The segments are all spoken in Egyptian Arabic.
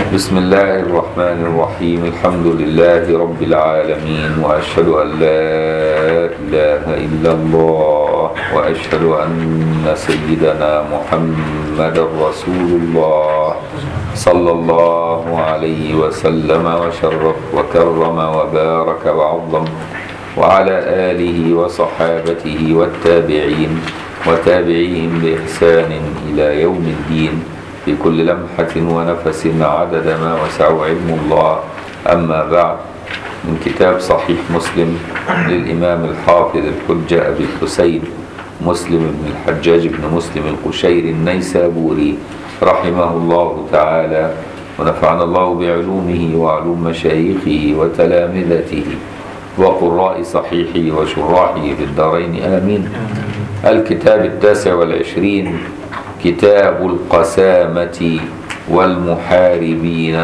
بسم الله الرحمن الرحيم الحمد لله رب العالمين وأشهد أن لا إله إلا الله وأشهد أن سيدنا محمد رسول الله صلى الله عليه وسلم وشرف وكرم وبارك وعظم وعلى آله وصحابته والتابعين وتابعيهم بإحسان إلى يوم الدين في كل لمحة ونفس عدد ما وسع علم الله أما بعد من كتاب صحيح مسلم للإمام الحافظ الحجة أبي الحسين مسلم بن الحجاج بن مسلم القشير النيسابوري رحمه الله تعالى ونفعنا الله بعلومه وعلوم مشايخه وتلامذته وقراء صحيحه وشراحه في الدارين آمين الكتاب التاسع والعشرين كتاب القسامة والمحاربين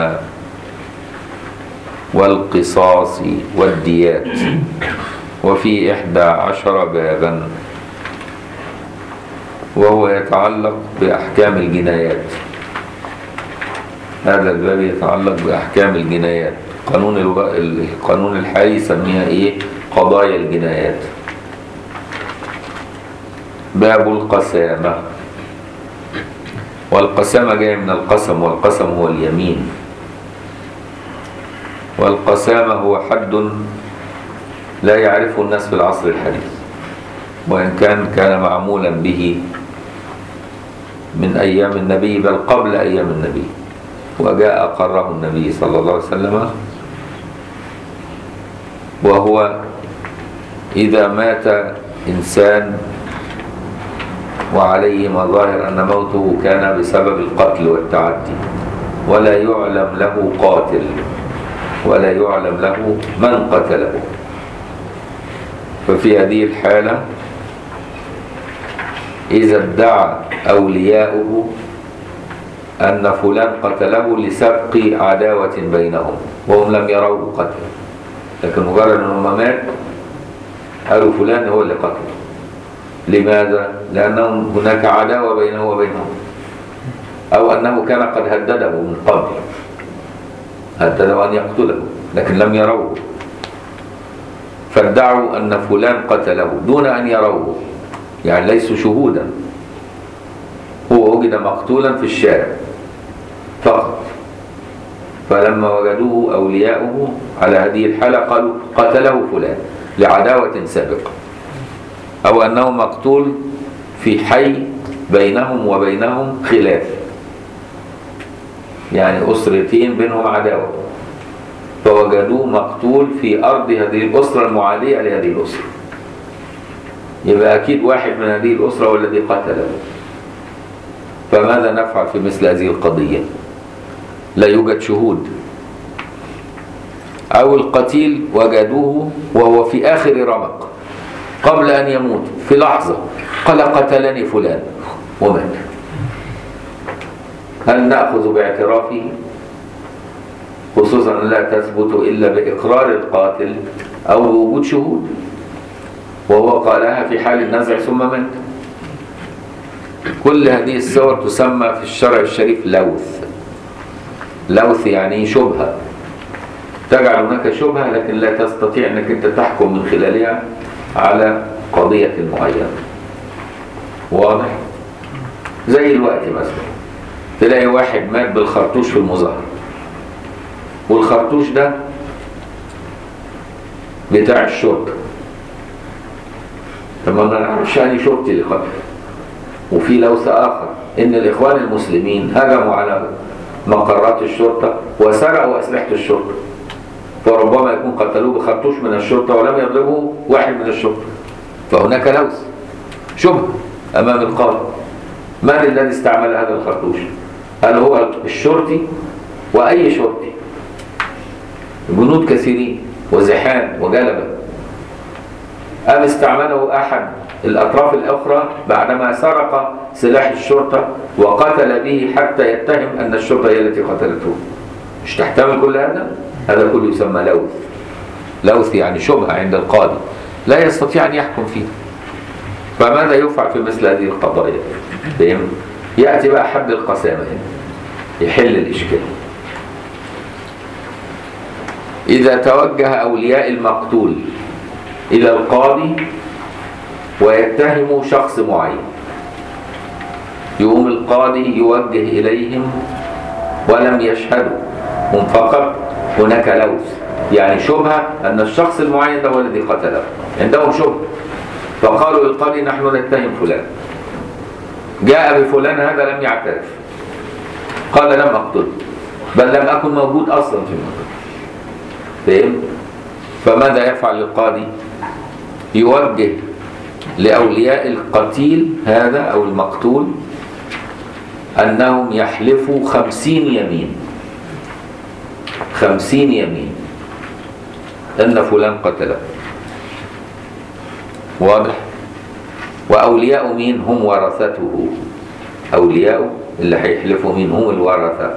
والقصاص والديات وفي إحدى عشر بابا وهو يتعلق بأحكام الجنايات هذا الباب يتعلق بأحكام الجنايات قانون الو... القانون الحالي يسميها إيه قضايا الجنايات باب القسامة والقسامة جاية من القسم والقسم هو اليمين والقسامة هو حد لا يعرفه الناس في العصر الحديث وإن كان كان معمولا به من أيام النبي بل قبل أيام النبي وجاء أقره النبي صلى الله عليه وسلم وهو إذا مات إنسان وعليه مظاهر أن موته كان بسبب القتل والتعدي ولا يعلم له قاتل ولا يعلم له من قتله ففي هذه الحالة إذا ادعى أولياؤه أن فلان قتله لسبق عداوة بينهم وهم لم يروه قتله لكن مجرد أنه مات قالوا فلان هو اللي قتله لماذا؟ لأنه هناك عداوة بينه وبينهم أو أنه كان قد هدده من قبل هدده أن يقتله لكن لم يروه فادعوا أن فلان قتله دون أن يروه يعني ليسوا شهودا هو وجد مقتولا في الشارع فقط فلما وجدوه أولياؤه على هذه الحالة قالوا قتله فلان لعداوة سابقة أو أنه مقتول في حي بينهم وبينهم خلاف يعني أسرتين بينهم عداوة فوجدوه مقتول في أرض هذه الأسرة المعادية لهذه الأسرة يبقى أكيد واحد من هذه الأسرة هو الذي قتله فماذا نفعل في مثل هذه القضية لا يوجد شهود أو القتيل وجدوه وهو في آخر رمق قبل أن يموت في لحظة قال قتلني فلان ومات هل نأخذ باعترافه خصوصا لا تثبت إلا بإقرار القاتل أو بوجود شهود وهو قالها في حال النزع ثم مات كل هذه الصور تسمى في الشرع الشريف لوث لوث يعني شبهة تجعل هناك شبهة لكن لا تستطيع أنك أنت تحكم من خلالها على قضية معينة واضح زي الوقت مثلا تلاقي واحد مات بالخرطوش في المظاهرة والخرطوش ده بتاع الشرطة طب ما نعرفش يعني شرطي اللي قتل وفي لوث آخر إن الإخوان المسلمين هجموا على مقرات الشرطة وسرقوا أسلحة الشرطة فربما يكون قتلوه بخرطوش من الشرطة ولم يضربه واحد من الشرطة فهناك لوث شبه أمام القاضي من الذي استعمل هذا الخرطوش هل هو الشرطي وأي شرطي جنود كثيرين وزحام وجلبة أم استعمله أحد الأطراف الأخرى بعدما سرق سلاح الشرطة وقتل به حتى يتهم أن الشرطة هي التي قتلته مش تحتمل كل هذا؟ هذا كله يسمى لوث لوث يعني شبهة عند القاضي لا يستطيع أن يحكم فيه فماذا يفعل في مثل هذه القضايا فهم؟ يأتي بقى حد القسامة هنا يحل الإشكال إذا توجه أولياء المقتول إلى القاضي ويتهموا شخص معين يقوم القاضي يوجه إليهم ولم يشهدوا هم فقط هناك لوث يعني شبهة أن الشخص المعين ده هو الذي قتله عندهم شبهة فقالوا للقاضي نحن نتهم فلان جاء بفلان هذا لم يعترف قال لم أقتله بل لم أكن موجود أصلا في المكان فهم؟ فماذا يفعل القاضي يوجه لأولياء القتيل هذا أو المقتول أنهم يحلفوا خمسين يمين خمسين يمين أن فلان قتله واضح وأولياء مين هم ورثته أولياء اللي هيحلفوا مين هم الورثة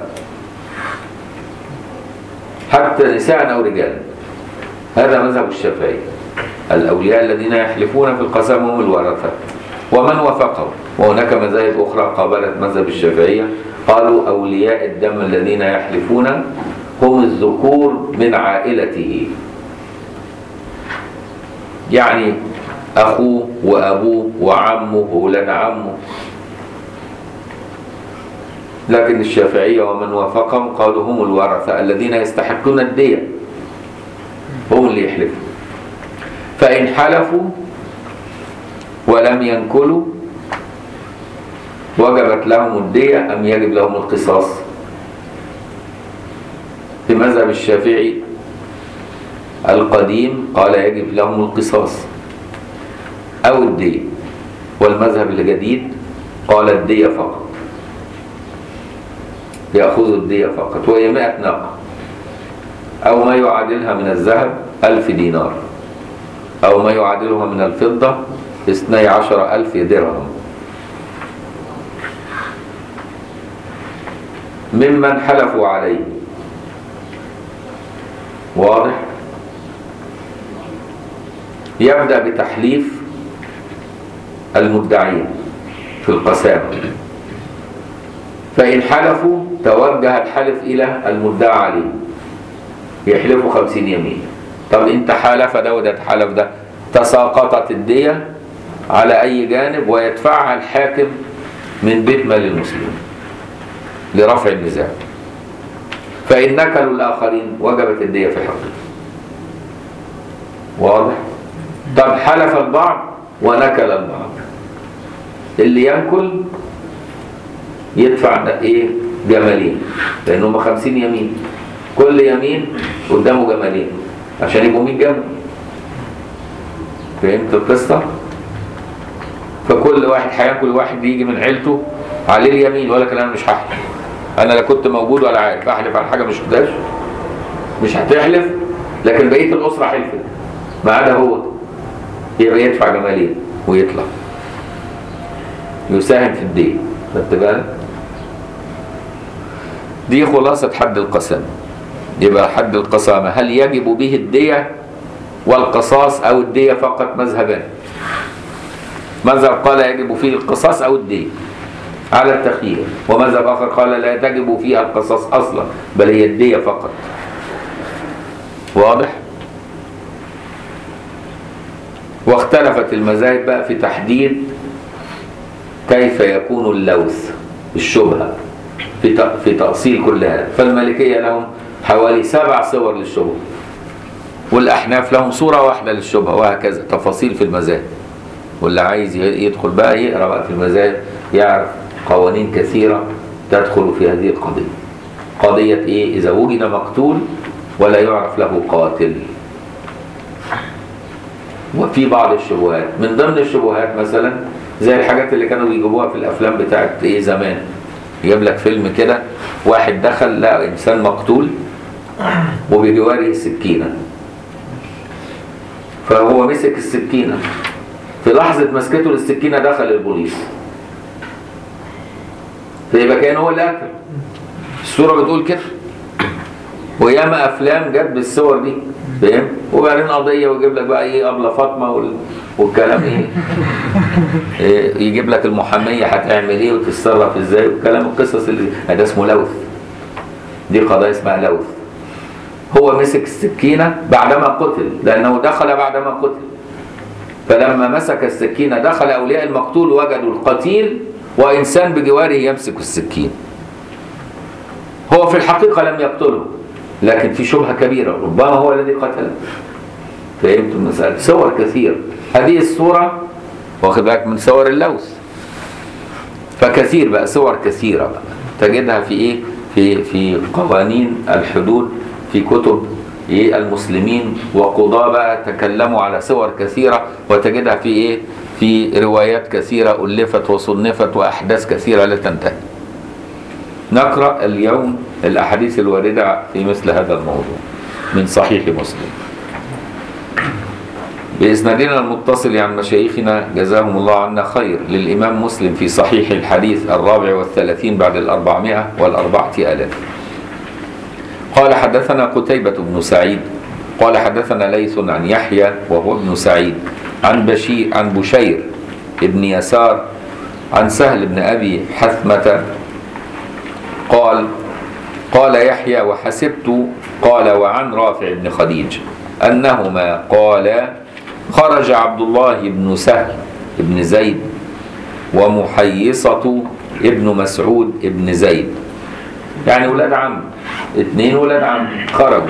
حتى نساء أو رجال هذا مذهب الشافعي الأولياء الذين يحلفون في القسم هم الورثة ومن وافقهم وهناك مذاهب أخرى قابلت مذهب الشافعية قالوا أولياء الدم الذين يحلفون هم الذكور من عائلته يعني أخوه وأبوه وعمه وولاد عمه لكن الشافعية ومن وافقهم قالوا هم الورثة الذين يستحقون الدية هم اللي يحلفوا فإن حلفوا ولم ينكلوا وجبت لهم الدية أم يجب لهم القصاص في مذهب الشافعي القديم قال يجب لهم القصاص أو الدية والمذهب الجديد قال الدية فقط يأخذوا الدية فقط وهي مئة ناقة أو ما يعادلها من الذهب ألف دينار أو ما يعادلها من الفضة اثني عشر ألف درهم ممن حلفوا عليه واضح يبدأ بتحليف المدعين في القسامة فإن حلفوا توجه الحلف إلى المدعى عليه يحلفوا خمسين يمين طب انت حلف ده وده حلف ده تساقطت الدية على أي جانب ويدفعها الحاكم من بيت مال المسلمين لرفع النزاع فإن نكلوا الآخرين وجبت الدية في حقه واضح؟ طب حلف البعض ونكل البعض اللي ينكل يدفع ايه جمالين لان هم 50 يمين كل يمين قدامه جمالين عشان يبقوا 100 جمل فهمت القصه فكل واحد هياكل واحد يجي من عيلته عليه اليمين ولا كلام مش هحلف انا لا كنت موجود ولا عارف احلف على حاجه مش شفتهاش مش هتحلف لكن بقيه الاسره حلفت ما عدا هو يبقى يدفع جمالين ويطلع يساهم في الدين خدت بالك دي خلاصة حد القسم يبقى حد القسامة هل يجب به الدية والقصاص أو الدية فقط مذهبان مذهب قال يجب فيه القصاص أو الدية على التخيير ومذهب آخر قال لا تجب فيها القصاص أصلا بل هي الدية فقط واضح؟ واختلفت المذاهب بقى في تحديد كيف يكون اللوث الشبهة في في تأصيل كل هذا فالمالكية لهم حوالي سبع صور للشبهة والأحناف لهم صورة واحدة للشبهة وهكذا تفاصيل في المذاهب واللي عايز يدخل بقى يقرأ بقى في المذاهب يعرف قوانين كثيرة تدخل في هذه القضية قضية إيه إذا وجد مقتول ولا يعرف له قاتل وفي بعض الشبهات من ضمن الشبهات مثلا زي الحاجات اللي كانوا بيجيبوها في الافلام بتاعت ايه زمان يجيب لك فيلم كده واحد دخل لقى انسان مقتول وبجواره سكينه فهو مسك السكينه في لحظه مسكته للسكينه دخل البوليس فيبقى كان هو اللي قتل الصوره بتقول كده وياما افلام جت بالصور دي فاهم وبعدين قضيه ويجيب لك بقى ايه ابله فاطمه وال... والكلام ايه إيه، يجيب لك المحاميه هتعمل ايه وتتصرف ازاي والكلام القصص اللي ده اسمه لوث دي قضايا اسمها لوث هو مسك السكينة بعدما قتل لأنه دخل بعدما قتل فلما مسك السكينة دخل أولياء المقتول وجدوا القتيل وإنسان بجواره يمسك السكين هو في الحقيقة لم يقتله لكن في شبهة كبيرة ربما هو الذي قتله فهمت المسألة صور كثير هذه الصورة واخد بالك من صور اللوث فكثير بقى صور كثيرة بقى تجدها في ايه في في قوانين الحدود في كتب ايه المسلمين وقضاة بقى تكلموا على صور كثيرة وتجدها في ايه في روايات كثيرة ألفت وصنفت وأحداث كثيرة لا تنتهي نقرأ اليوم الأحاديث الواردة في مثل هذا الموضوع من صحيح مسلم بإسنادنا المتصل عن مشايخنا جزاهم الله عنا خير للإمام مسلم في صحيح الحديث الرابع والثلاثين بعد الأربعمائة والأربعة آلاف قال حدثنا قتيبة بن سعيد قال حدثنا ليث عن يحيى وهو ابن سعيد عن بشير عن بشير ابن يسار عن سهل بن أبي حثمة قال قال يحيى وحسبت قال وعن رافع بن خديج أنهما قال خرج عبد الله بن سهل بن زيد ومحيصة ابن مسعود ابن زيد يعني ولاد عم اثنين ولاد عم خرجوا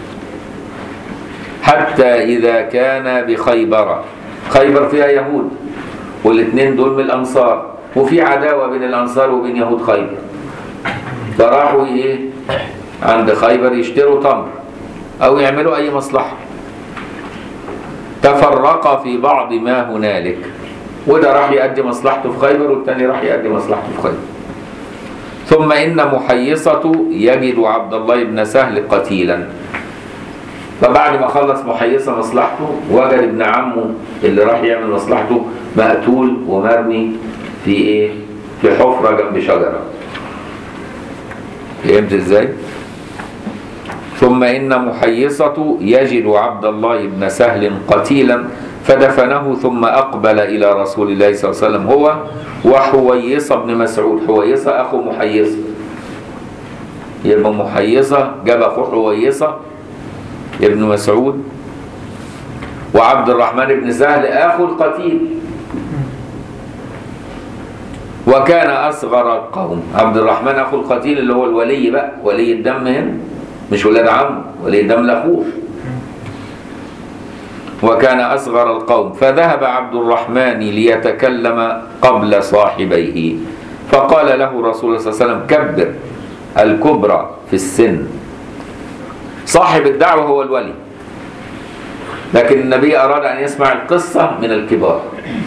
حتى إذا كان بخيبر خيبر فيها يهود والاثنين دول من الأنصار وفي عداوة بين الأنصار وبين يهود خيبر فراحوا إيه عند خيبر يشتروا تمر أو يعملوا أي مصلحة تفرقا في بعض ما هنالك وده راح يؤدي مصلحته في خيبر والتاني راح يؤدي مصلحته في خيبر ثم إن محيصة يجد عبد الله بن سهل قتيلا فبعد ما خلص محيصة مصلحته وجد ابن عمه اللي راح يعمل مصلحته مقتول ومرمي في ايه في حفرة جنب شجرة فهمت ازاي ثم إن محيصة يجد عبد الله بن سهل قتيلا فدفنه ثم أقبل إلى رسول الله صلى الله عليه وسلم هو وحويصة بن مسعود حويصة أخو محيصة يبقى محيصة جاب أخو حويصة ابن مسعود وعبد الرحمن بن سهل أخو القتيل وكان أصغر القوم عبد الرحمن أخو القتيل اللي هو الولي بقى ولي الدم هنا مش ولاد عم ولي الدم لأخوه وكان أصغر القوم فذهب عبد الرحمن ليتكلم قبل صاحبيه فقال له رسول الله صلى الله عليه وسلم كبر الكبرى في السن صاحب الدعوة هو الولي لكن النبي أراد أن يسمع القصة من الكبار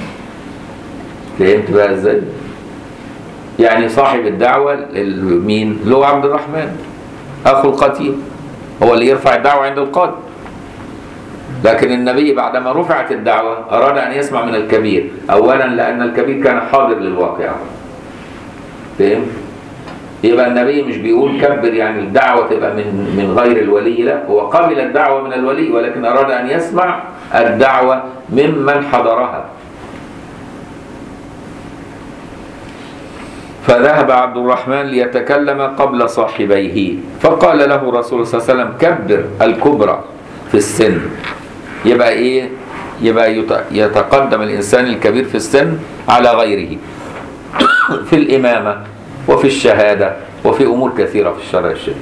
فهمت بقى ازاي يعني صاحب الدعوة مين اللي هو عبد الرحمن أخو القتيل هو اللي يرفع الدعوة عند القاضي لكن النبي بعدما رفعت الدعوة أراد أن يسمع من الكبير أولا لأن الكبير كان حاضر للواقعة فهم؟ يبقى النبي مش بيقول كبر يعني الدعوة تبقى من من غير الولي لا هو قبل الدعوة من الولي ولكن أراد أن يسمع الدعوة ممن حضرها فذهب عبد الرحمن ليتكلم قبل صاحبيه فقال له رسول الله صلى الله عليه وسلم كبر الكبرى في السن يبقى ايه يبقى يتقدم الانسان الكبير في السن على غيره في الامامه وفي الشهاده وفي امور كثيره في الشرع الشريف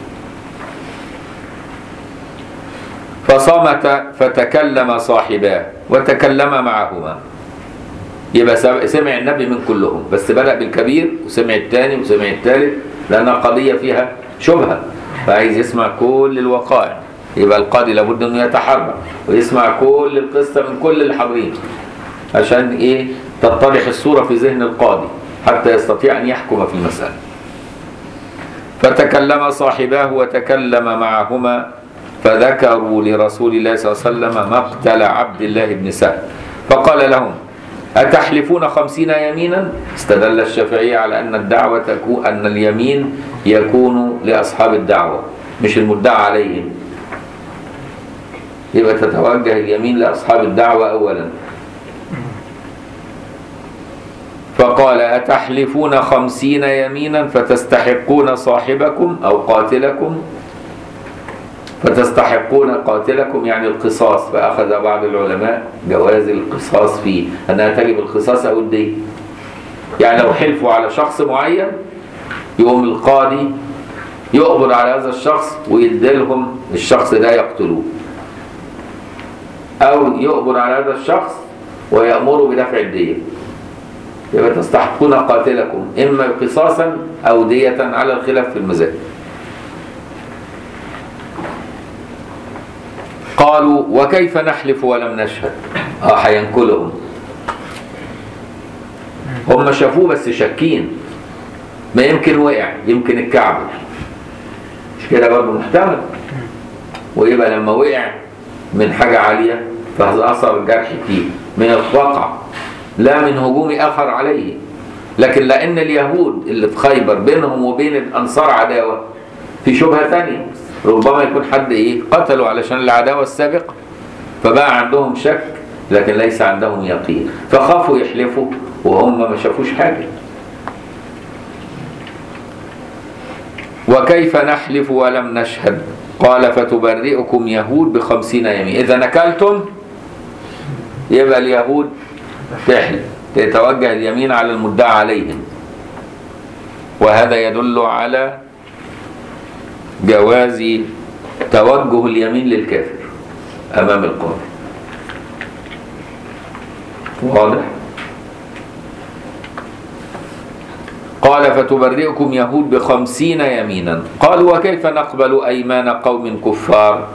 فصمت فتكلم صاحباه وتكلم معهما يبقى سمع النبي من كلهم بس بدأ بالكبير وسمع الثاني وسمع الثالث لأنها قضية فيها شبهة فعايز يسمع كل الوقائع يبقى القاضي لابد انه يتحرك ويسمع كل القصة من كل الحاضرين عشان ايه تتضح الصورة في ذهن القاضي حتى يستطيع ان يحكم في المسألة فتكلم صاحباه وتكلم معهما فذكروا لرسول الله صلى الله عليه وسلم مقتل عبد الله بن سهل فقال لهم أتحلفون خمسين يمينا استدل الشافعية على أن الدعوة تكون أن اليمين يكون لأصحاب الدعوة مش المدعى عليهم يبقى تتوجه اليمين لأصحاب الدعوة أولا فقال أتحلفون خمسين يمينا فتستحقون صاحبكم أو قاتلكم فتستحقون قاتلكم يعني القصاص فأخذ بعض العلماء جواز القصاص فيه أنها تجب القصاص أو الدية يعني لو حلفوا على شخص معين يقوم القاضي يقبض على هذا الشخص ويديلهم الشخص ده يقتلوه أو يقبض على هذا الشخص ويأمره بدفع الدية يبقى تستحقون قاتلكم إما قصاصا أو دية على الخلاف في المذاهب قالوا وكيف نحلف ولم نشهد اه هينكلهم هم شافوه بس شاكين ما يمكن وقع يمكن الكعب مش كده برضه محتمل ويبقى لما وقع من حاجة عالية فأثر الجرح فيه من الواقع لا من هجوم آخر عليه لكن لأن اليهود اللي في خيبر بينهم وبين الأنصار عداوة في شبهة ثانية ربما يكون حد إيه قتلوا علشان العداوة السابقة فبقى عندهم شك لكن ليس عندهم يقين فخافوا يحلفوا وهم ما شافوش حاجة وكيف نحلف ولم نشهد قال فتبرئكم يهود بخمسين يمين إذا نكلتم يبقى اليهود تحلف تتوجه اليمين على المدعى عليهم وهذا يدل على جواز توجه اليمين للكافر أمام القاضي واضح قال فتبرئكم يهود بخمسين يمينا قالوا وكيف نقبل أيمان قوم كفار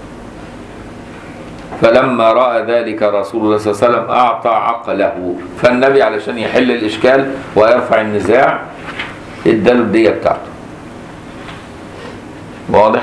فلما رأى ذلك رسول الله صلى الله عليه وسلم أعطى عقله فالنبي علشان يحل الإشكال ويرفع النزاع اداله الدية بتاعته واضح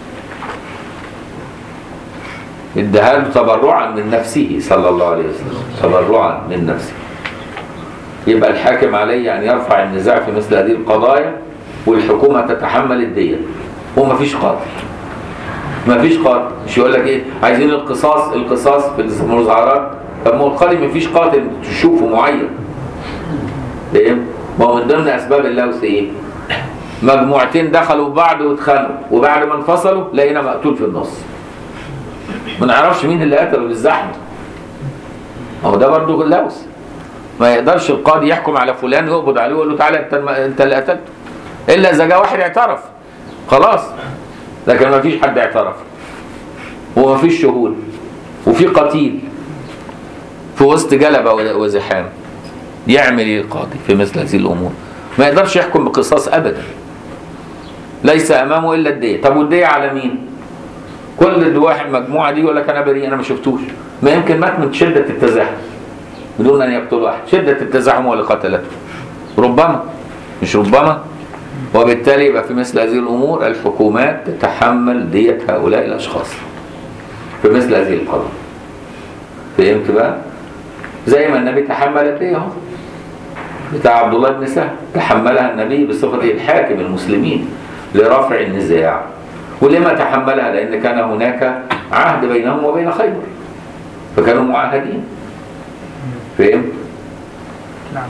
اداها له تبرعا من نفسه صلى الله عليه وسلم تبرعا من نفسه يبقى الحاكم عليه أن يرفع النزاع في مثل هذه القضايا والحكومة تتحمل الدية وما فيش قاتل ما فيش قاتل مش يقول لك ايه عايزين القصاص القصاص في المظاهرات طب ما هو القاضي ما فيش قاتل تشوفه معين فاهم ما هو من ضمن اسباب اللوث ايه مجموعتين دخلوا في بعض واتخانقوا وبعد ما انفصلوا لقينا مقتول في النص ما نعرفش مين اللي قتله بالزحمه ما هو ده برضه اللوث ما يقدرش القاضي يحكم على فلان يقبض عليه ويقول له تعالى انت الم- انت اللي قتلته الا اذا جاء واحد اعترف خلاص لكن ما فيش حد اعترف وما فيش شهود وفي قتيل في وسط جلبه و- وزحام يعمل ايه القاضي في مثل هذه الامور ما يقدرش يحكم بقصاص ابدا ليس امامه الا الديه طب والديه على مين كل واحد مجموعه دي يقول لك انا بريء انا ما شفتوش ما يمكن مات من شده التزاحم بدون ان يقتل احد شده التزاحم هو اللي قتلته ربما مش ربما وبالتالي يبقى في مثل هذه الامور الحكومات تتحمل دية هؤلاء الاشخاص في مثل هذه القضايا فهمت بقى زي ما النبي تحمل الدية اهو بتاع عبد الله بن سهل تحملها النبي بصفته الحاكم المسلمين لرفع النزاع ولما تحملها لان كان هناك عهد بينهم وبين خيبر فكانوا معاهدين فهمت نعم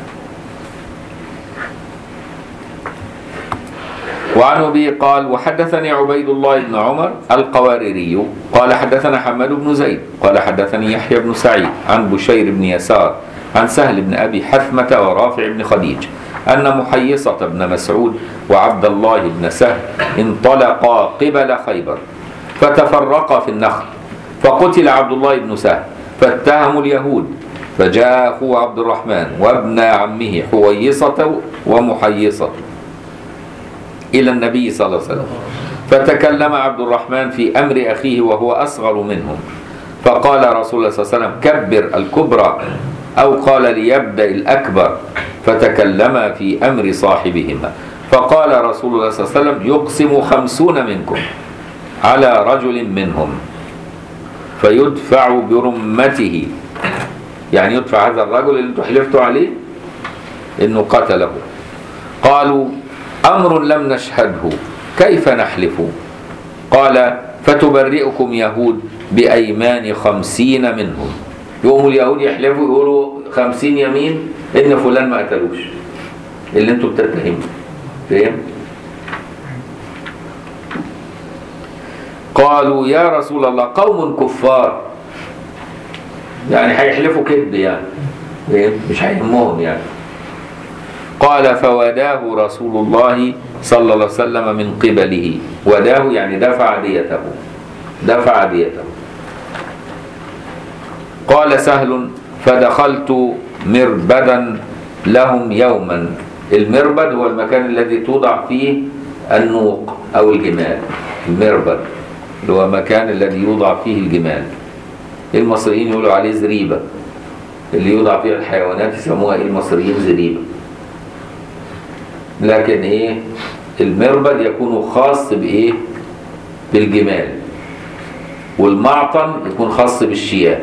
وعن ابي قال وحدثني عبيد الله بن عمر القواريري قال حدثنا حماد بن زيد قال حدثني يحيى بن سعيد عن بشير بن يسار عن سهل بن ابي حثمه ورافع بن خديج ان محيصه بن مسعود وعبد الله بن سهل انطلقا قبل خيبر فتفرقا في النخل فقتل عبد الله بن سهل فاتهموا اليهود فجاء اخوه عبد الرحمن وابن عمه حويصه ومحيصه إلى النبي صلى الله عليه وسلم فتكلم عبد الرحمن في أمر أخيه وهو أصغر منهم فقال رسول الله صلى الله عليه وسلم كبر الكبرى أو قال ليبدأ الأكبر فتكلما في أمر صاحبهما فقال رسول الله صلى الله عليه وسلم يقسم خمسون منكم على رجل منهم فيدفع برمته يعني يدفع هذا الرجل اللي انتوا حلفتوا عليه انه قتله قالوا امر لم نشهده كيف نحلف قال فتبرئكم يهود بايمان خمسين منهم يقوموا اليهود يحلفوا يقولوا خمسين يمين ان فلان ما قتلوش اللي انتوا بتتهموا فاهم قالوا يا رسول الله قوم كفار يعني هيحلفوا كذب يعني فاهم؟ مش هيهمهم يعني قال فوداه رسول الله صلى الله عليه وسلم من قبله وداه يعني دفع ديته دفع ديته قال سهل فدخلت مربدا لهم يوما المربد هو المكان الذي توضع فيه النوق او الجمال المربد اللي هو مكان الذي يوضع فيه الجمال المصريين يقولوا عليه زريبه اللي يوضع فيها الحيوانات يسموها ايه المصريين زريبه لكن ايه المربد يكون خاص بايه بالجمال والمعطن يكون خاص بالشياه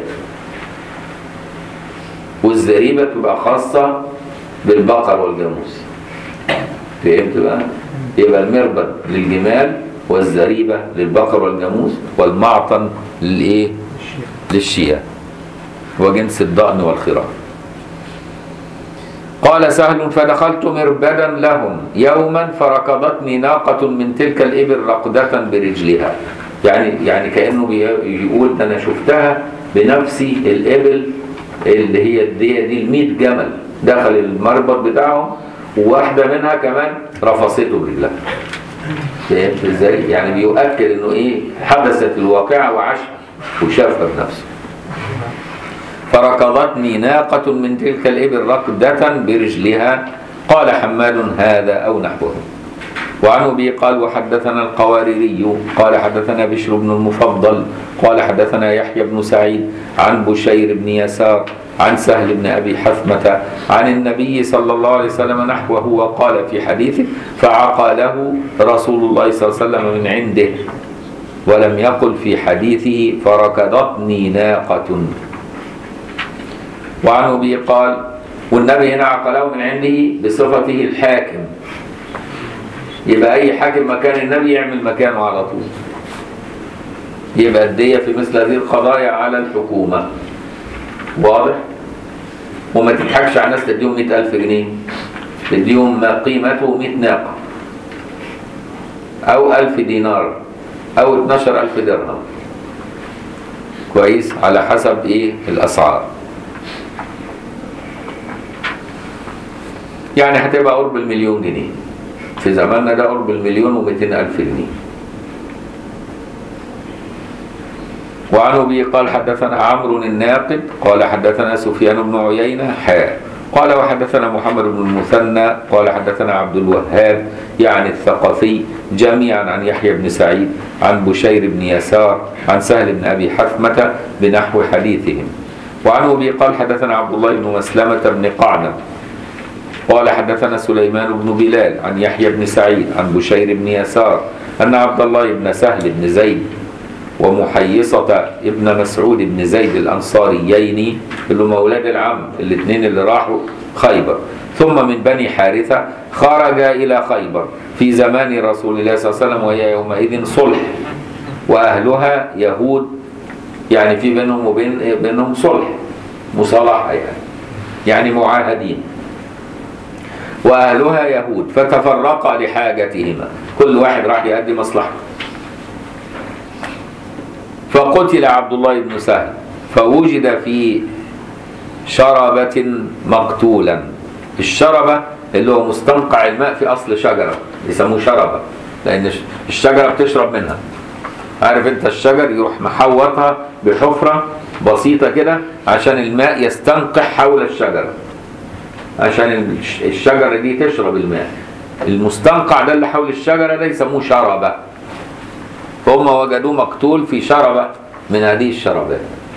والزريبه تبقى خاصه بالبقر والجاموس فهمت بقى يبقى المربد للجمال والزريبه للبقر والجاموس والمعطن للايه للشياه وجنس الضأن والخراف قال سهل فدخلت مربدا لهم يوما فركضتني ناقة من تلك الإبل رقدة برجلها يعني يعني كأنه بي- يقول ده أنا شفتها بنفسي الإبل اللي هي الدية دي ال جمل دخل المربط بتاعهم وواحدة منها كمان رفصته برجلها فهمت ازاي؟ يعني بيؤكد انه ايه حدثت الواقعة وعاشها وشافها بنفسه فركضتني ناقة من تلك الإبل ركدة برجلها قال حماد هذا أو نحوه وعن أبي قال وحدثنا القواريري قال حدثنا بشر بن المفضل قال حدثنا يحيى بن سعيد عن بشير بن يسار عن سهل بن أبي حثمة عن النبي صلى الله عليه وسلم نحوه وقال في حديثه فعقى له رسول الله صلى الله عليه وسلم من عنده ولم يقل في حديثه فركضتني ناقة وعن أبي قال والنبي هنا عقله من عنده بصفته الحاكم يبقى أي حاكم مكان النبي يعمل مكانه على طول يبقى الدية في مثل هذه القضايا على الحكومة واضح وما تضحكش على الناس تديهم مئة ألف جنيه تديهم ما قيمته مئة ناقة أو ألف دينار أو 12 ألف درهم كويس على حسب إيه الأسعار يعني هتبقى قرب المليون جنيه في زماننا ده قرب المليون ومئتين ألف جنيه وعن أبي قال حدثنا عمرو الناقد قال حدثنا سفيان بن عيينة حاء قال وحدثنا محمد بن المثنى قال حدثنا عبد الوهاب يعني الثقفي جميعا عن يحيى بن سعيد عن بشير بن يسار عن سهل بن أبي حثمة بنحو حديثهم وعن أبي قال حدثنا عبد الله بن مسلمة بن قعنب قال حدثنا سليمان بن بلال عن يحيى بن سعيد عن بشير بن يسار أن عبد الله بن سهل بن زيد ومحيصة ابن مسعود بن زيد الأنصاريين اللي هم أولاد العم الاثنين اللي راحوا خيبر ثم من بني حارثة خرج إلى خيبر في زمان رسول الله صلى الله عليه وسلم وهي يومئذ صلح وأهلها يهود يعني في بينهم وبين بينهم صلح مصالحة يعني يعني معاهدين وأهلها يهود فتفرقا لحاجتهما كل واحد راح يؤدي مصلحته فقتل عبد الله بن سهل فوجد في شربة مقتولا الشربة اللي هو مستنقع الماء في أصل شجرة يسموه شربة لأن الشجرة بتشرب منها عارف انت الشجر يروح محوطها بحفرة بسيطة كده عشان الماء يستنقع حول الشجرة عشان الشجرة دي تشرب الماء المستنقع ده اللي حول الشجرة ده يسموه شربة فهم وجدوه مقتول في شربة من هذه الشربات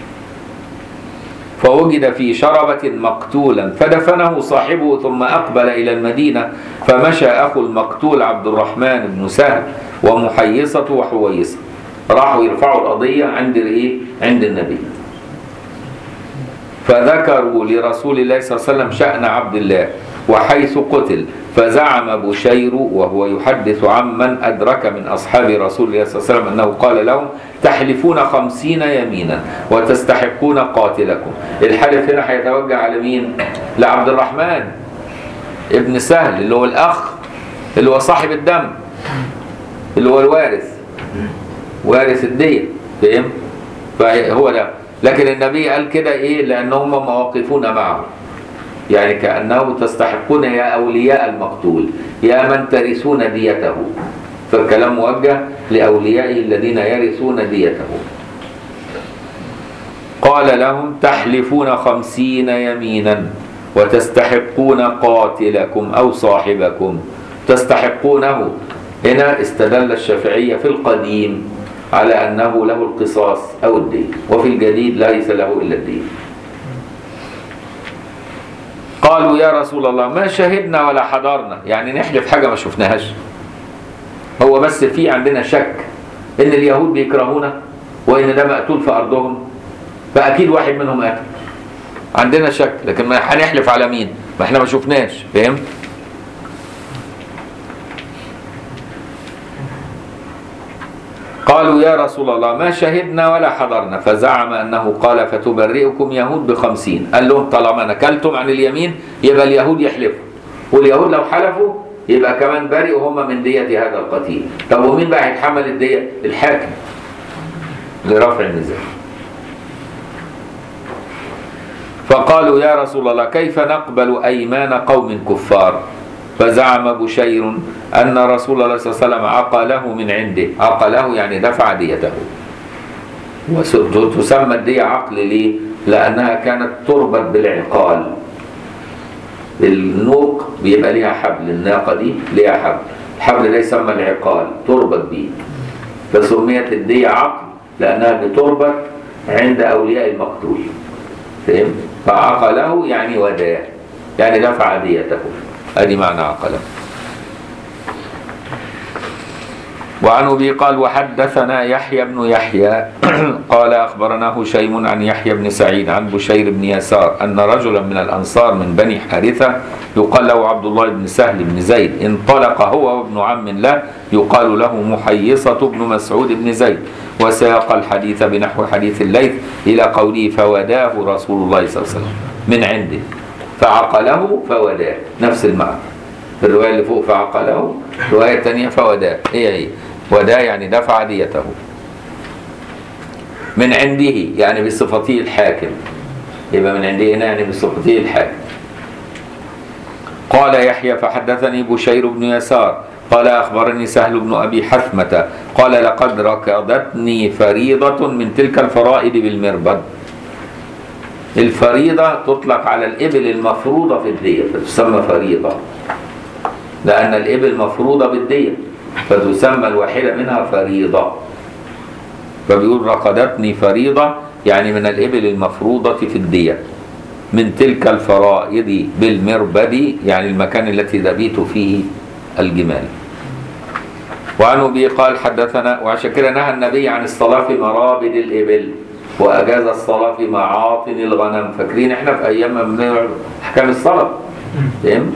فوجد في شربة مقتولا فدفنه صاحبه ثم أقبل إلى المدينة فمشى أخو المقتول عبد الرحمن بن سهل ومحيصة وحويصة راحوا يرفعوا القضية عند الإيه؟ عند النبي فذكروا لرسول الله صلى الله عليه وسلم شأن عبد الله وحيث قتل فزعم بشير وهو يحدث عمن أدرك من أصحاب رسول الله صلى الله عليه وسلم أنه قال لهم تحلفون خمسين يمينا وتستحقون قاتلكم الحلف هنا هيتوجه على مين؟ لعبد الرحمن ابن سهل اللي هو الأخ اللي هو صاحب الدم اللي هو الوارث وارث الدية فاهم فهو ده لكن النبي قال كده ايه لانهم مواقفون معه يعني كانه تستحقون يا اولياء المقتول يا من ترثون ديته فالكلام موجه لاوليائه الذين يرثون ديته قال لهم تحلفون خمسين يمينا وتستحقون قاتلكم أو صاحبكم تستحقونه هنا استدل الشافعية في القديم على أنه له القصاص أو الدين وفي الجديد ليس له إلا الدين قالوا يا رسول الله ما شهدنا ولا حضرنا يعني نحلف حاجة ما شفناهاش هو بس في عندنا شك ان اليهود بيكرهونا وان ده مقتول في ارضهم فاكيد واحد منهم قتل عندنا شك لكن ما هنحلف على مين ما احنا ما شفناش فهمت قالوا يا رسول الله ما شهدنا ولا حضرنا فزعم أنه قال فتبرئكم يهود بخمسين قال لهم طالما نكلتم عن اليمين يبقى اليهود يحلفوا واليهود لو حلفوا يبقى كمان برئوا هم من دية هذا القتيل طب ومين بقى هيتحمل الدية الحاكم لرفع النزاع فقالوا يا رسول الله كيف نقبل أيمان قوم كفار فزعم بشير أن رسول الله صلى الله عليه وسلم عقله من عنده عقله يعني دفع ديته وتسمى الدية عقل ليه لأنها كانت تربط بالعقال النوق بيبقى ليها حبل الناقة دي ليها حبل الحبل ده يسمى العقال تربط بيه فسميت الدية عقل لأنها بتربط عند أولياء المقتول فهم؟ فعقله يعني وداه يعني دفع ديته ادي معنى عقله وعن ابي قال وحدثنا يحيى بن يحيى قال اخبرنا هشيم عن يحيى بن سعيد عن بشير بن يسار ان رجلا من الانصار من بني حارثه يقال له عبد الله بن سهل بن زيد انطلق هو وابن عم له يقال له محيصه بن مسعود بن زيد وساق الحديث بنحو حديث الليث الى قوله فوداه رسول الله صلى الله عليه وسلم من عنده فعقله فوداه نفس المعنى في الرواية اللي فوق فعقله الرواية الثانية فوداه هي هي وداه يعني دفع ديته من عنده يعني بصفته الحاكم يبقى من عنده هنا يعني بصفته الحاكم قال يحيى فحدثني بشير بن يسار قال أخبرني سهل بن أبي حثمة قال لقد ركضتني فريضة من تلك الفرائض بالمربد الفريضة تطلق على الإبل المفروضة في الدية فتسمى فريضة لأن الإبل مفروضة بالدية فتسمى الواحدة منها فريضة فبيقول رقدتني فريضة يعني من الإبل المفروضة في الدية من تلك الفرائض بالمربد يعني المكان التي تبيت فيه الجمال وعن أبي قال حدثنا وعشان كده نهى النبي عن الصلاة في مرابد الإبل وأجاز الصلاة في معاطن الغنم فاكرين احنا في أيام من أحكام الصلاة فهمت؟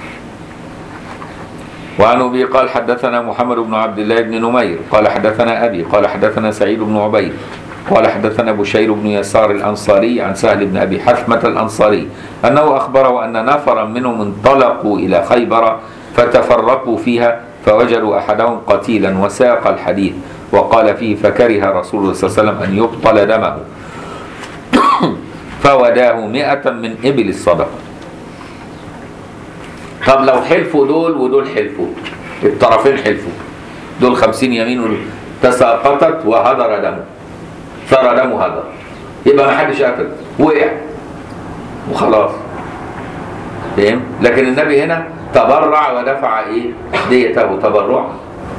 وعن أبي قال حدثنا محمد بن عبد الله بن نمير قال حدثنا أبي قال حدثنا سعيد بن عبيد قال حدثنا بشير بن يسار الأنصاري عن سهل بن أبي حثمة الأنصاري أنه أخبره أن نفرا منهم انطلقوا إلى خيبر فتفرقوا فيها فوجدوا أحدهم قتيلا وساق الحديث وقال فيه فكره رسول الله صلى الله عليه وسلم أن يبطل دمه فوداه مئة من إبل الصدقة طب لو حلفوا دول ودول حلفوا الطرفين حلفوا دول خمسين يمين ودول تساقطت وهدر دمه صار دمه هدر يبقى ما حدش قتل وقع وخلاص فاهم لكن النبي هنا تبرع ودفع ايه ديته تبرعا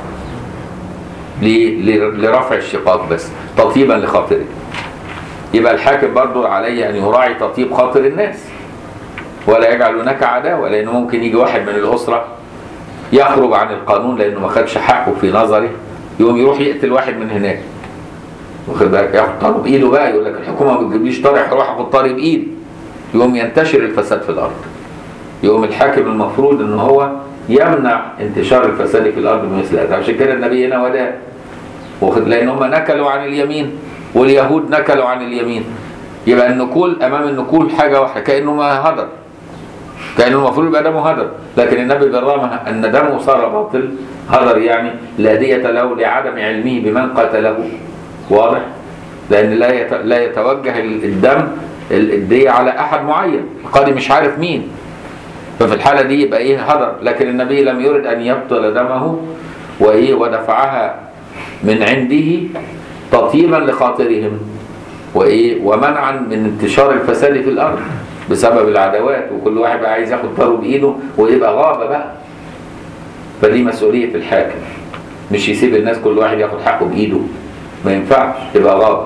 لرفع الشقاق بس تطيبا لخاطره يبقى الحاكم برضو عليه ان يراعي تطيب خاطر الناس ولا يجعل هناك عداوه لانه ممكن يجي واحد من الاسره يخرج عن القانون لانه ما خدش حقه في نظره يقوم يروح يقتل واحد من هناك واخد بالك ياخد طاره بايده بقى يقول لك الحكومه ما بتجيبليش طارق اروح اخد طاري بايدي يقوم ينتشر الفساد في الارض يقوم الحاكم المفروض ان هو يمنع انتشار الفساد في الارض بمثل هذا عشان كده النبي هنا وداه واخد لان هم نكلوا عن اليمين واليهود نكلوا عن اليمين يبقى النكول امام النكول حاجه واحده كانه ما هدر كان المفروض يبقى دمه هدر لكن النبي بالرغم ان دمه صار باطل هدر يعني لا دية له لعدم علمه بمن قتله واضح لان لا يت... لا يتوجه الدم الدية على احد معين القاضي مش عارف مين ففي الحالة دي يبقى ايه هدر لكن النبي لم يرد ان يبطل دمه وايه ودفعها من عنده تطيبا لخاطرهم وايه ومنعا من انتشار الفساد في الارض بسبب العداوات وكل واحد بقى عايز ياخد طاره بايده ويبقى غابه بقى فدي مسؤوليه الحاكم مش يسيب الناس كل واحد ياخد حقه بايده ما ينفعش تبقى غابه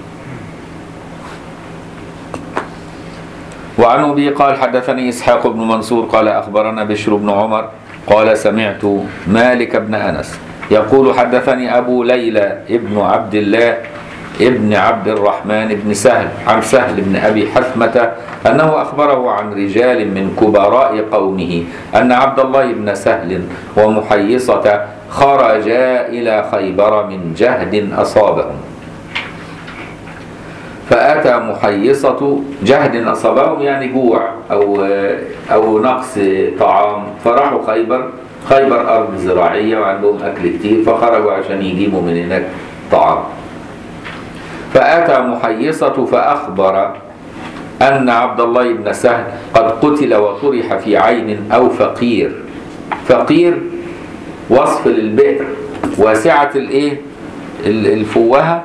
وعن ابي قال حدثني اسحاق بن منصور قال اخبرنا بشر بن عمر قال سمعت مالك بن انس يقول حدثني ابو ليلى ابن عبد الله ابن عبد الرحمن بن سهل عن سهل بن ابي حثمه انه اخبره عن رجال من كبراء قومه ان عبد الله بن سهل ومحيصه خرجا الى خيبر من جهد اصابهم فأتى محيصة جهد أصابهم يعني جوع أو أو نقص طعام فراحوا خيبر خيبر أرض زراعية وعندهم أكل كتير فخرجوا عشان يجيبوا من هناك طعام فأتى محيصة فأخبر أن عبد الله بن سهل قد قتل وطرح في عين أو فقير فقير وصف للبئر واسعة الإيه الفوهة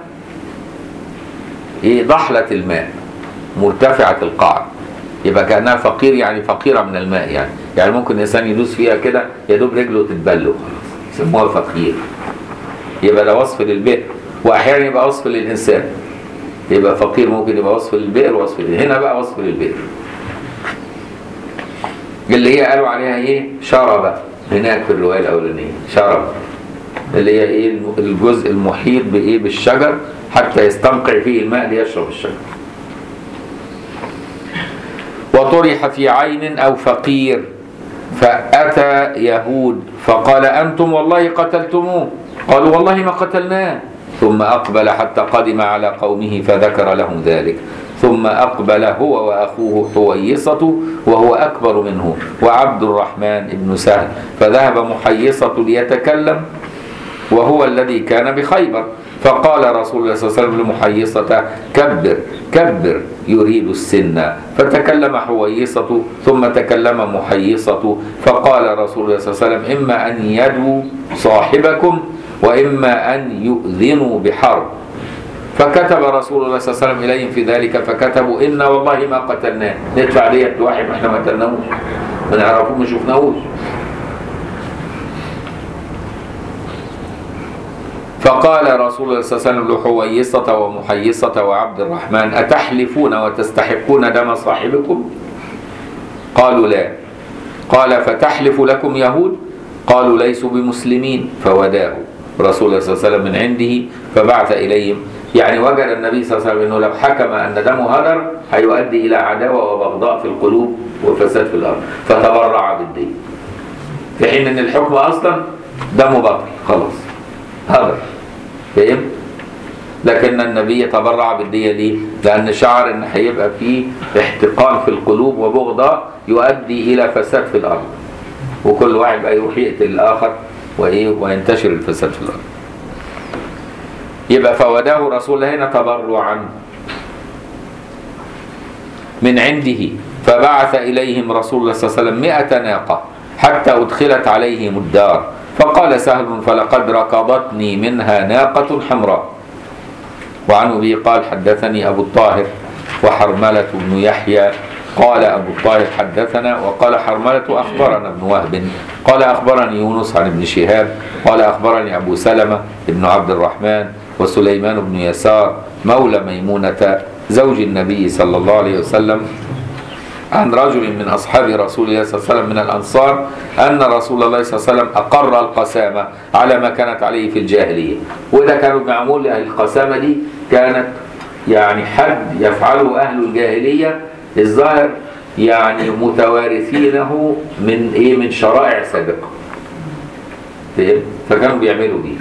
ايه ضحلة الماء مرتفعة القعر يبقى كأنها فقير يعني فقيرة من الماء يعني يعني ممكن الإنسان يدوس فيها كده يا دوب رجله تتبل وخلاص يسموها فقير يبقى ده وصف للبئر وأحيانا يبقى وصف للإنسان يبقى فقير ممكن يبقى وصف للبئر وصف للبئر. هنا بقى وصف للبئر اللي هي قالوا عليها ايه شرب هناك في الرواية الأولانية شرب اللي هي ايه الجزء المحيط بايه بالشجر حتى يستنقع فيه الماء ليشرب الشجر وطرح في عين أو فقير فأتى يهود فقال أنتم والله قتلتموه قالوا والله ما قتلناه ثم أقبل حتى قدم على قومه فذكر لهم ذلك ثم أقبل هو وأخوه حويصة وهو أكبر منه وعبد الرحمن بن سهل فذهب محيصة ليتكلم وهو الذي كان بخيبر فقال رسول الله صلى الله عليه وسلم لمحيصة كبر كبر يريد السن فتكلم حويصة ثم تكلم محيصة فقال رسول الله صلى الله عليه وسلم إما أن يدوا صاحبكم وإما أن يؤذنوا بحرب فكتب رسول الله صلى الله عليه وسلم إليهم في ذلك فكتبوا إنا والله ما قتلناه ندفع دية واحد ما احنا ما قتلناهوش ما نعرفوه ما شفناهوش فقال رسول الله صلى الله عليه وسلم لحويصة ومحيصة وعبد الرحمن أتحلفون وتستحقون دم صاحبكم قالوا لا قال فتحلف لكم يهود قالوا ليسوا بمسلمين فوداه رسول الله صلى الله عليه وسلم من عنده فبعث إليهم يعني وجد النبي صلى الله عليه وسلم أنه لو حكم أن دمه هدر هيؤدي إلى عداوة وبغضاء في القلوب وفساد في الأرض فتبرع بالدين في حين أن الحكم أصلا دمه بطل خلاص هدر فهم؟ لكن النبي تبرع بالدية ليه؟ لأن شعر إن هيبقى فيه احتقان في القلوب وبغضاء يؤدي إلى فساد في الأرض. وكل واحد بقى يروح يقتل الآخر وإيه وينتشر الفساد في الأرض. يبقى فوداه رسول الله هنا تبرعا من عنده فبعث إليهم رسول الله صلى الله عليه وسلم مئة ناقة حتى أدخلت عليهم الدار فقال سهل فلقد ركضتني منها ناقة حمراء وعن أبي قال حدثني أبو الطاهر وحرملة بن يحيى قال أبو الطاهر حدثنا وقال حرملة أخبرنا ابن وهب قال أخبرني يونس عن ابن شهاب قال أخبرني أبو سلمة ابن عبد الرحمن وسليمان بن يسار مولى ميمونة زوج النبي صلى الله عليه وسلم عن رجل من أصحاب رسول الله صلى الله عليه وسلم من الأنصار أن رسول الله صلى الله عليه وسلم أقر القسامة على ما كانت عليه في الجاهلية وده كانوا معمول القسامة دي كانت يعني حد يفعله أهل الجاهلية الظاهر يعني متوارثينه من إيه من شرائع سابقة فهم؟ فكانوا بيعملوا دي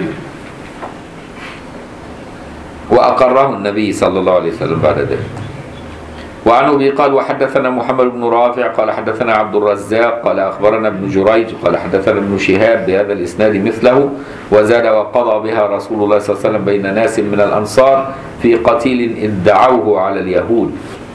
وأقره النبي صلى الله عليه وسلم بعد ذلك وعن ابي قال وحدثنا محمد بن رافع قال حدثنا عبد الرزاق قال اخبرنا ابن جريج قال حدثنا ابن شهاب بهذا الاسناد مثله وزاد وقضى بها رسول الله صلى الله عليه وسلم بين ناس من الانصار في قتيل ادعوه على اليهود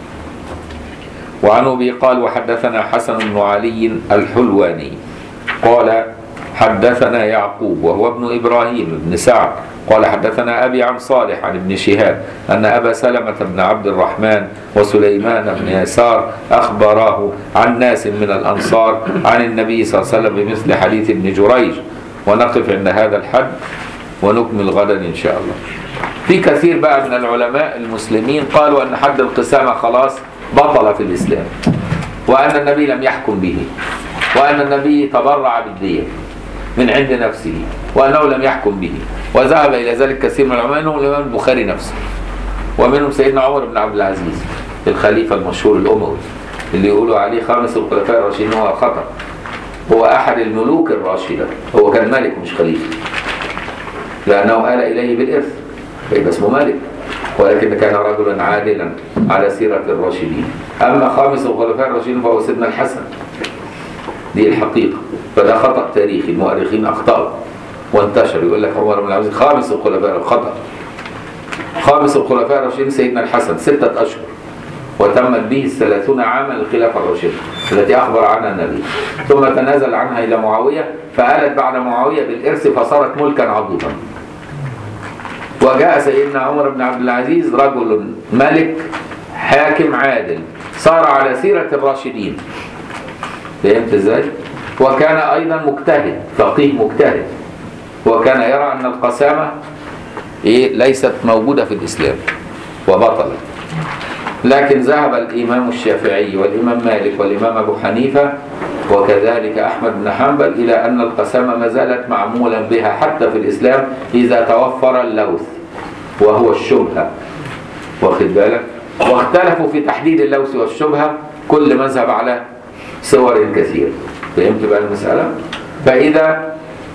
وعن ابي قال وحدثنا حسن بن علي الحلواني قال حدثنا يعقوب وهو ابن ابراهيم بن سعد قال حدثنا ابي عن صالح عن ابن شهاب ان ابا سلمه بن عبد الرحمن وسليمان بن يسار اخبراه عن ناس من الانصار عن النبي صلى الله عليه وسلم بمثل حديث ابن جريج ونقف عند هذا الحد ونكمل غدا ان شاء الله. في كثير بقى من العلماء المسلمين قالوا ان حد القسامه خلاص بطل في الاسلام وان النبي لم يحكم به وان النبي تبرع بالديه من عند نفسه وانه لم يحكم به وذهب الى ذلك كثير من العلماء منهم الامام البخاري نفسه ومنهم سيدنا عمر بن عبد العزيز الخليفه المشهور الاموي اللي يقولوا عليه خامس الخلفاء الراشدين هو خطا هو احد الملوك الراشده هو كان ملك مش خليفه لانه آل اليه بالارث فيبقى اسمه ملك ولكن كان رجلا عادلا على سيره الراشدين اما خامس الخلفاء الراشدين فهو سيدنا الحسن دي الحقيقه فده خطا تاريخي المؤرخين اخطاوا وانتشر يقول لك عمر بن عبد العزيز خامس الخلفاء خطا خامس الخلفاء الراشدين سيدنا الحسن ستة أشهر وتمت به الثلاثون عاما الخلافة الراشدة التي أخبر عنها النبي ثم تنازل عنها إلى معاوية فآلت بعد معاوية بالإرث فصارت ملكا عظيما وجاء سيدنا عمر بن عبد العزيز رجل ملك حاكم عادل صار على سيرة الراشدين فهمت ازاي؟ وكان أيضا مجتهد فقيه مجتهد وكان يرى أن القسامة إيه ليست موجودة في الإسلام وبطلت لكن ذهب الإمام الشافعي والإمام مالك والإمام أبو حنيفة وكذلك أحمد بن حنبل إلى أن القسامة ما زالت معمولا بها حتى في الإسلام إذا توفر اللوث وهو الشبهة واخد بالك واختلفوا في تحديد اللوث والشبهة كل مذهب على صور كثير فهمت بقى المسألة فإذا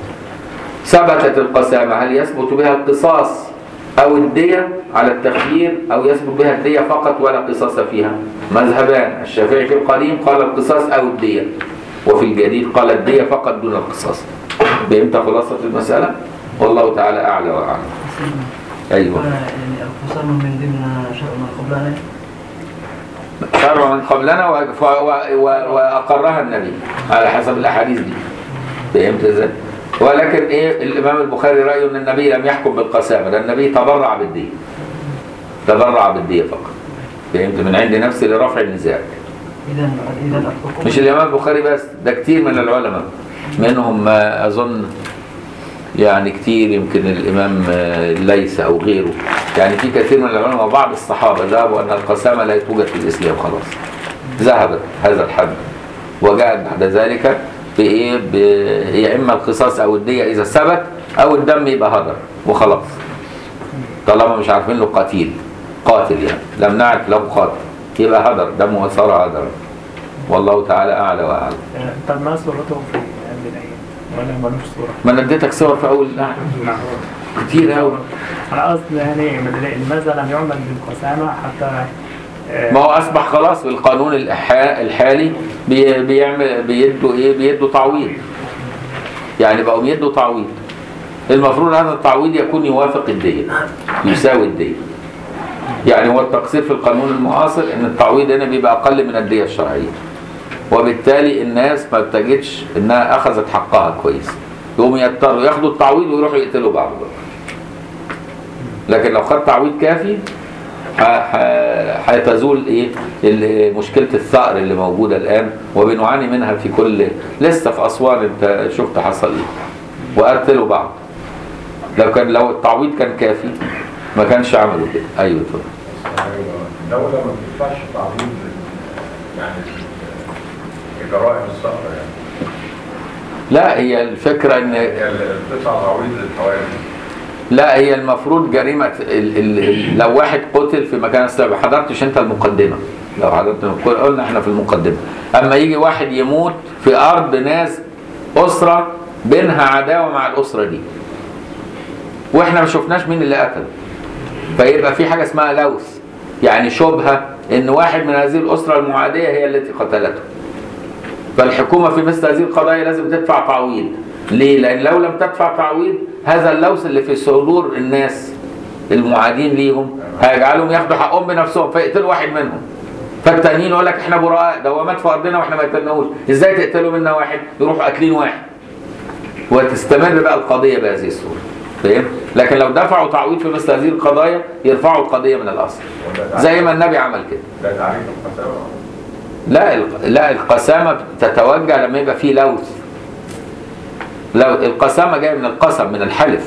ثبتت القسامة هل يثبت بها القصاص أو الدية على التخيير أو يثبت بها الدية فقط ولا قصاص فيها مذهبان الشافعي في القديم قال القصاص أو الدية وفي الجديد قال الدية فقط دون القصاص فهمت خلاصة المسألة والله تعالى أعلى وأعلم أيوة يعني الخصام من ضمن شرع من قبلنا شرع من قبلنا و- ف- و- و- وأقرها النبي على حسب الأحاديث دي فهمت ازاي؟ ولكن ايه الامام البخاري رايه ان النبي لم يحكم بالقسامه ده النبي تبرع بالديه تبرع بالديه فقط فهمت من عند نفسه لرفع النزاع إذا إذا الحكم مش الامام البخاري بس ده كتير من العلماء منهم ما اظن يعني كتير يمكن الامام آه، الليث او غيره يعني في كثير من العلماء وبعض الصحابه ذهبوا ان القسامه لا توجد في الاسلام خلاص ذهبت هذا الحد وجاءت بعد ذلك بايه ب- يا اما القصاص او الديه اذا ثبت او الدم يبقى هدر وخلاص طالما مش عارفين له قتيل قاتل يعني لم نعرف له قاتل يبقى هدر دمه صار هدرا والله تعالى اعلى واعلم طب ما صورته في قبل الأيام ولا ملوش صورة؟ ما انا اديتك صور في اول نعم نعم كتير قوي أنا قصدي يعني لماذا لم يعمل بالقسامة حتى آه، ما هو اصبح خلاص في القانون الإحا- الحالي بي- بيعمل بيدوا ايه بيدوا تعويض يعني بقوا يدوا تعويض المفروض هذا التعويض يكون يوافق الدية يساوي الدية يعني هو التقصير في القانون المعاصر ان التعويض هنا بيبقى اقل من الدية الشرعية وبالتالي الناس ما بتجدش انها اخذت حقها كويس يقوموا يضطروا ياخدوا التعويض ويروحوا يقتلوا بعض بقى. لكن لو خد تعويض كافي ح- ح- هتزول ايه ال- مشكله الثأر اللي موجوده الان وبنعاني منها في كل لسه في اسوان انت شفت حصل ايه وقتلوا بعض لو كان لو التعويض كان كافي ما كانش عملوا كده ايوه اتفضل الدولة ما بتدفعش تعويض يعني جرائم الثأر يعني لا هي الفكره ان هي اللي بتدفع تعويض للحوادث لا هي المفروض جريمه ال ال ال لو واحد قتل في مكان السبب حضرتش انت المقدمه لو حضرت المقدمة- قلنا احنا في المقدمه اما يجي واحد يموت في ارض ناس اسره بينها عداوه مع الاسره دي واحنا ما شفناش مين اللي قتله فيبقى في حاجه اسمها لوث يعني شبهة ان واحد من هذه الأسرة المعادية هي التي قتلته فالحكومة في مثل هذه القضايا لازم تدفع تعويض ليه؟ لأن لو لم تدفع تعويض هذا اللوث اللي في صدور الناس المعادين ليهم هيجعلهم ياخدوا حقهم بنفسهم فيقتلوا واحد منهم فالتانيين يقول لك احنا براء ده هو مات في ارضنا واحنا ما قتلناهوش ازاي تقتلوا منا واحد يروحوا قاتلين واحد وتستمر بقى القضيه بهذه الصوره فاهم لكن لو دفعوا تعويض في مثل هذه القضايا يرفعوا القضيه من الاصل زي ما النبي عمل كده ده تعريف القسامة لا ال- لا القسامه تتوجه لما يبقى فيه لوث لو القسامه جايه من القسم من الحلف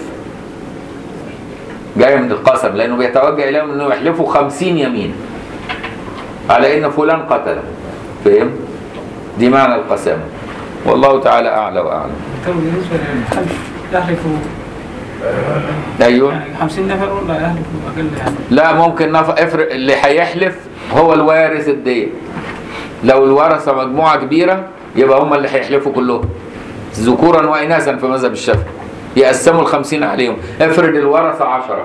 جايه من القسم لانه بيتوجه اليهم انه يحلفوا خمسين يمين على ان فلان قتله فهم دي معنى القسامه والله تعالى اعلى واعلم تو بالنسبة للخلف يحلفوا ايوه يعني 50 نفر ولا يحلفوا أقل يعني لا ممكن نف... افرق اللي هيحلف هو الوارث الدية لو الورثة مجموعة كبيرة يبقى هم اللي هيحلفوا كلهم ذكورا وإناثا في مذهب الشافعي يقسموا الخمسين عليهم افرض الورثة عشرة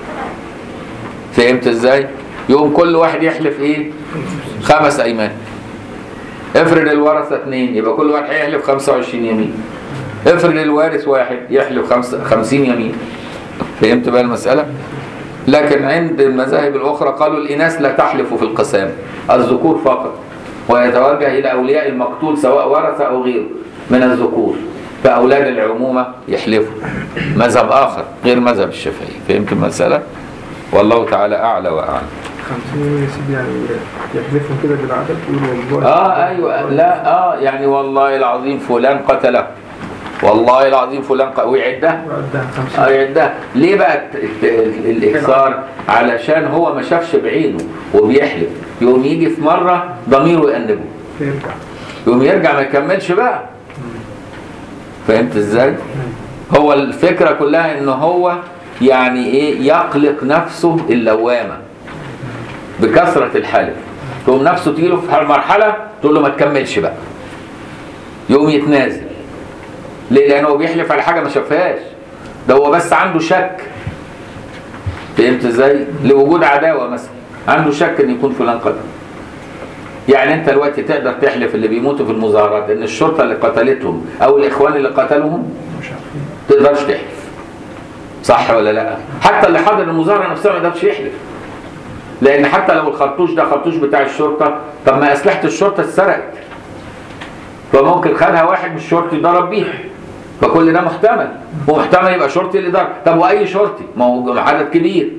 فهمت ازاي؟ يقوم كل واحد يحلف ايه؟ خمس أيمان افرض الورثة اثنين يبقى كل واحد هيحلف 25 يمين افرض الوارث واحد يحلف خمسة 50 يمين فهمت بقى المسألة؟ لكن عند المذاهب الأخرى قالوا الإناث لا تحلف في القسام الذكور فقط ويتوجه إلى أولياء المقتول سواء ورث أو غيره من الذكور فأولاد العمومة يحلفوا مذهب آخر غير مذهب الشافعي فهمت المسألة؟ والله تعالى أعلى وأعلم 50 يوم يا سيدي يعني يحلفهم كده بالعدد يقولوا والله آه أيوة لا آه يعني والله العظيم فلان قتله والله العظيم فلان ق... ويعدها وعدها 50 اه يعدها ليه بقى الت- الت- الاكثار علشان هو ما شافش بعينه وبيحلف يقوم يجي في مره ضميره يأنبه فيرجع يقوم يرجع ما يكملش بقى فهمت ازاي هو الفكره كلها ان هو يعني ايه يقلق نفسه اللوامه بكثره الحلف تقوم نفسه تجيله في مرحله تقول له ما تكملش بقى يقوم يتنازل ليه لانه هو بيحلف على حاجه ما شافهاش ده هو بس عنده شك فهمت ازاي لوجود عداوه مثلا عنده شك ان يكون فلان قتل يعني انت دلوقتي تقدر تحلف اللي بيموتوا في المظاهرات ان الشرطه اللي قتلتهم او الاخوان اللي قتلوهم مش عارفين تقدرش تحلف صح ولا لا حتى اللي حاضر المظاهره نفسها ما يقدرش يحلف لان حتى لو الخرطوش ده خرطوش بتاع الشرطه طب ما اسلحه الشرطه اتسرقت فممكن خدها واحد من الشرطي ضرب بيها فكل ده محتمل ومحتمل يبقى شرطي اللي ضرب طب واي شرطي ما هو عدد كبير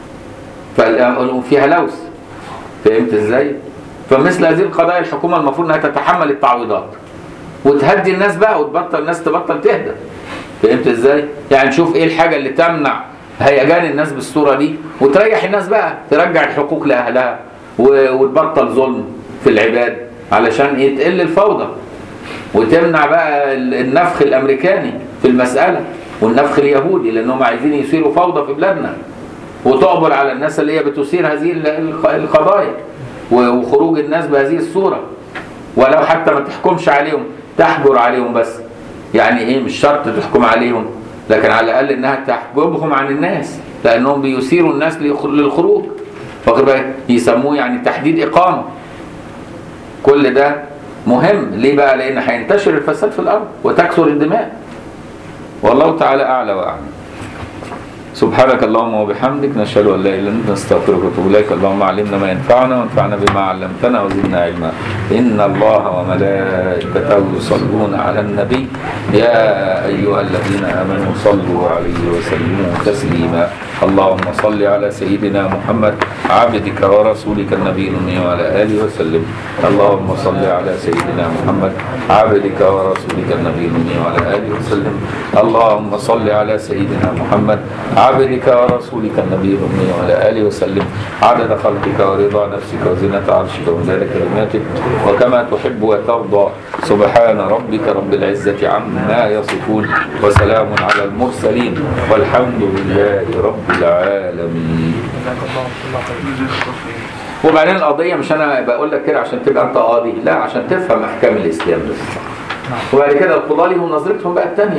فيها لوث فهمت ازاي فمثل هذه القضايا الحكومه المفروض انها تتحمل التعويضات وتهدي الناس بقى وتبطل الناس تبطل تهدى فهمت ازاي يعني نشوف ايه الحاجه اللي تمنع هيجان الناس بالصوره دي وتريح الناس بقى ترجع الحقوق لاهلها و- وتبطل ظلم في العباد علشان ايه تقل الفوضى وتمنع بقى ال- النفخ الامريكاني في المساله والنفخ اليهودي لانهم عايزين يثيروا فوضى في بلادنا وتقبل على الناس اللي هي تثير هذه ال- الق- القضايا و- وخروج الناس بهذه الصوره ولو حتى ما تحكمش عليهم تحجر عليهم بس يعني ايه مش شرط تحكم عليهم لكن على الاقل انها تحجبهم عن الناس لانهم بيثيروا الناس ليخ- للخروج واخد بالك يسموه يعني تحديد اقامه كل ده مهم ليه بقى لان هينتشر الفساد في الارض وتكثر الدماء والله تعالى اعلى واعلم سبحانك اللهم وبحمدك نشهد ان لا اله الا انت نستغفرك ونتوب اليك اللهم علمنا ما ينفعنا وانفعنا بما علمتنا وزدنا علما ان الله وملائكته يصلون على النبي يا ايها الذين امنوا صلوا عليه وسلموا تسليما اللهم صل على سيدنا محمد عبدك ورسولك النبي الامي وعلى اله وسلم اللهم صل على سيدنا محمد عبدك ورسولك النبي الامي وعلى اله وسلم اللهم صل على سيدنا محمد عبدك ورسولك النبي الامي وعلى اله وسلم عدد خلقك ورضا نفسك وزنة عرشك ومداد كلماتك وكما تحب وترضى سبحان ربك رب العزة عما يصفون وسلام على المرسلين والحمد لله رب العالمين جزاك الله الله خير وبعدين القضية مش أنا بقول لك كده عشان تبقى أنت قاضي لا عشان تفهم أحكام الإسلام بس وبعد كده القضاة ليهم نظرتهم بقى التانية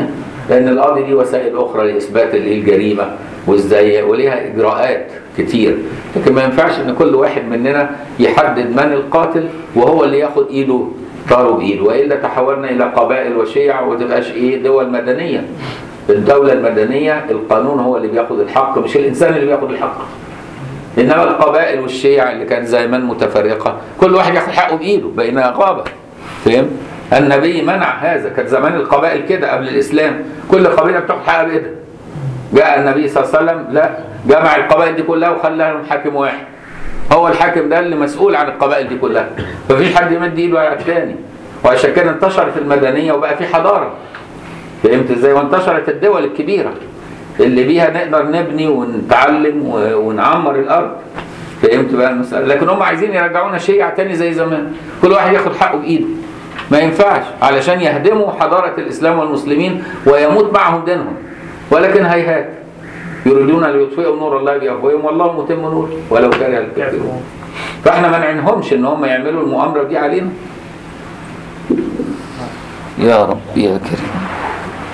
لان القاضي دي وسائل اخرى لاثبات الايه الجريمه وازاي وليها اجراءات كتير لكن ما ينفعش ان كل واحد مننا يحدد من القاتل وهو اللي ياخد ايده طاره بايده والا تحولنا الى قبائل وشيع وتبقاش ايه دول مدنيه الدوله المدنيه القانون هو اللي بياخد الحق مش الانسان اللي بياخد الحق انما القبائل والشيع اللي كانت زمان متفرقه كل واحد ياخد حقه بايده بينها غابه فهم النبي منع هذا كانت زمان القبائل كده قبل الاسلام كل قبيله بتاخد حقها بايدها جاء النبي صلى الله عليه وسلم لا جمع القبائل دي كلها وخلاها لهم حاكم واحد هو الحاكم ده اللي مسؤول عن القبائل دي كلها مفيش حد يمد ايده على الثاني وعشان كده انتشرت المدنيه وبقى في حضاره فهمت ازاي وانتشرت الدول الكبيره اللي بيها نقدر نبني ونتعلم و- ونعمر الارض فهمت بقى المساله لكن هم عايزين يرجعونا شيع تاني زي زمان كل واحد ياخد حقه بايده ما ينفعش علشان يهدموا حضاره الاسلام والمسلمين ويموت معهم دينهم ولكن هيهات يريدون ان يطفئوا نور الله بافواههم والله متم نوره ولو كره الكافرون فاحنا ما نعنهمش ان هم يعملوا المؤامره دي علينا يا رب يا كريم